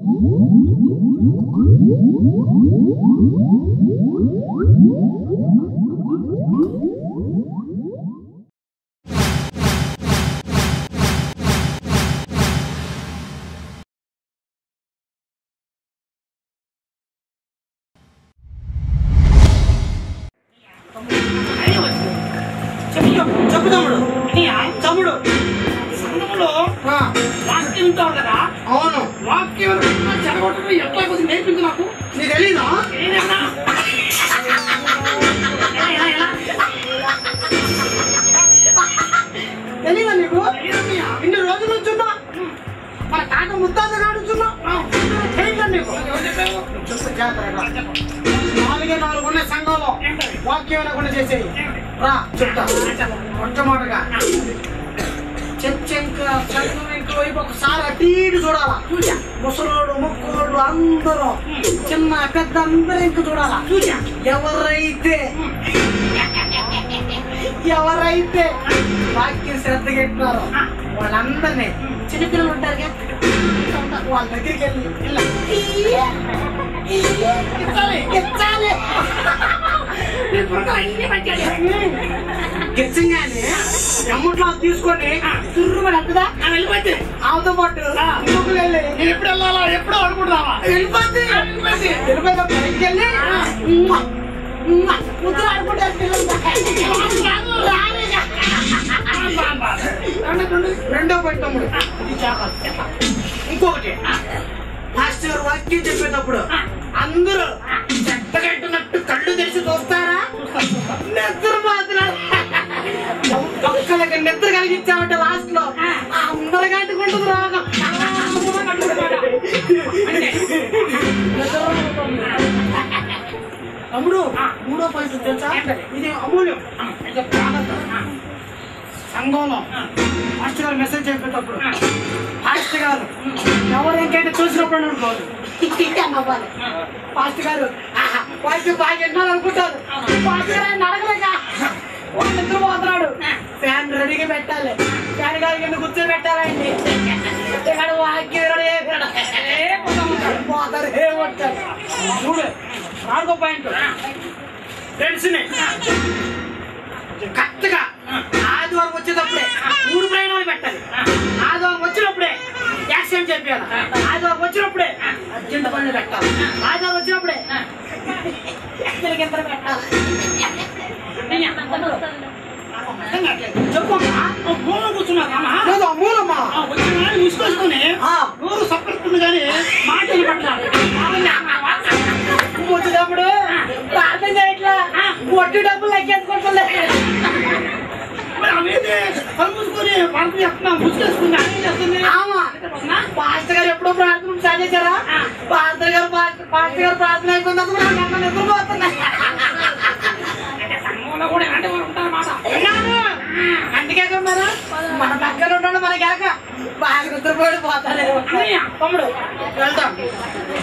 చెప్పు చెప్పు తమ్ముడు అన్నయ్య, తమ్ముడు సంఘంలో ఆ, వాక్యం ఉంటావు కదా అవును వాక్యం చెడగొట్టడం ఎట్లా కొంచెం నేర్పించు నాకు నీకు తెలీదా ఏదన్నా ఎలా, ఎలా, ఎలా? తెలీదా నీకు ఏదన్నయ్య? ఇన్ని రోజులు వచ్చున్నా మన కాక ముత్తాత కాడుచున్నా తెలియదా నీకు ఎవరు చెప్పారు? చెప్పు జాగ్రత్తగా నాలుగే నాలుగు ఉన్నాయి సంఘంలో ఏంటది? వాక్యం వినకుండా చేసేయి ఏమిటి? రా చెప్తా చెప్పు. మొట్టమొదటిగా చర్చ ఇంకా సంఘం ఇంకా వైపు ఒకసారి అటు ఇటు చూడాలా చూసా ముసలోడు ముక్కోడు అందరూ చిన్న పెద్ద అందరూ ఇంక చూడాలా చూసా ఎవరైతే ఎవరైతే వాక్యం శ్రద్ధగా పెట్టినారో వాళ్ళందరినీ చిన్నపిల్లలు ఉంటారు కదా, వాళ్ళ దగ్గరికి వెళ్ళి ఇలా ఇచ్చాలి ఇచ్చాలి నీ బుర్రలో అన్ని మంచిగా గిచ్చంగానే ఎమ్మట్లో తీసుకొని తుర్రుమని అప్పుదా ఆ, వెళ్ళిపోతే ఆమెతో పాటు ఇంకొకరు వెళ్ళి నేను ఎప్పుడు వెళ్ళాలా ఎప్పుడు అనుకుంటున్నావా వెళ్ళిపోద్ది వెళ్ళిపోయిన పైకి వెళ్ళి ఉమ్మ, ఉమ్మ, ముద్దులు ఆడుకుంటారు పిల్లలు రెండో పెట్టమ్ముడు ఇది చేపలు ఇంకొకటి మాస్టర్ గారు వాక్యం చెప్పేటప్పుడు అందరూ చెట్టగట్టున్నట్టు కళ్ళు తెరిచి చూస్తారా నిద్ర మాత్రం ఒక్కలకి నిద్ర కలిగించామంటే లాస్ట్ లో అందరు కట్టుకుంటుంది రాగం తమ్ముడు మూడో పరిస్థితి తెలుసా ఇది అమూల్యం ఇది ప్రాణత. సంఘంలో మాస్టర్ గారు మెసేజ్ చెప్పేటప్పుడు మాస్టర్ గారు ఎవరు ఇంకైతే చూసినప్పుడు అనుకోదు నవ్వాలి మాస్టర్ గారు ఆహా, వాయిస్ బాగా వింటారు అనుకుంటారు మాస్టర్ గారు ఆయన అడగలేక వాళ్ళు నిద్ర పోతున్నాడు ఫ్యాన్ రెడీగా పెట్టాలి ఫ్యాన్ గారి కింద కూర్చోబెట్టాలండి ఇక్కడ వాక్యం వినడు, ఏ వినడు. ఏ పోతా ఉంటాడు. పోతారు ఏ ఉంటారు చూడు నాలుగో పాయింట్ ఫ్రెండ్స్ని కరెక్ట్గా ఆదివారం వచ్చేటప్పుడే మూడు ప్రయాణాలు పెట్టాలి ఆదివారం వచ్చినప్పుడే యాక్సిడెంట్ చెప్పాలి ఆదివారం వచ్చినప్పుడే అర్జెంట్ పనులు పెట్టాలి ఆదివారం వచ్చినప్పుడే ఎక్కడికి ఎంత పెట్టాలి చెప్పమ్మా మూల కూర్చున్నా లేదు అమ్మూలమ్మా వచ్చిన వాళ్ళు విసుకొసుకుని ఆ. నోరు సప్పడుతుంది కానీ మాటలు పట్టాలి వచ్చేటప్పుడు ప్రార్థన చేయట్లా వడ్డీ డబ్బులు లెక్కేసుకుంటుంది మరి అవేది కళ్ళు మూసుకొని పడుతు చెప్తున్నా ముసుకేసుకుని అదే చేస్తుంది ఆమా పాస్టర్ గారు ఎప్పుడో ప్రార్థన స్టార్ట్ చేశారా పాస్టర్ గారు పాస్టర్ పాస్టర్ గారు ప్రార్థన అయిపోయినందుకు నాకు అన్న నిద్రపోతున్నాయి అంటే సంఘంలో కూడా ఇలాంటి వాళ్ళు ఉంటారన్నమాట విన్నాను. అందుకే కొన్నారు మన పక్కన ఉన్నాడు మనకి ఎలక బాగా నిద్రపోయి పోతాడు అన్నయ్య. తమ్ముడు వెళ్దాం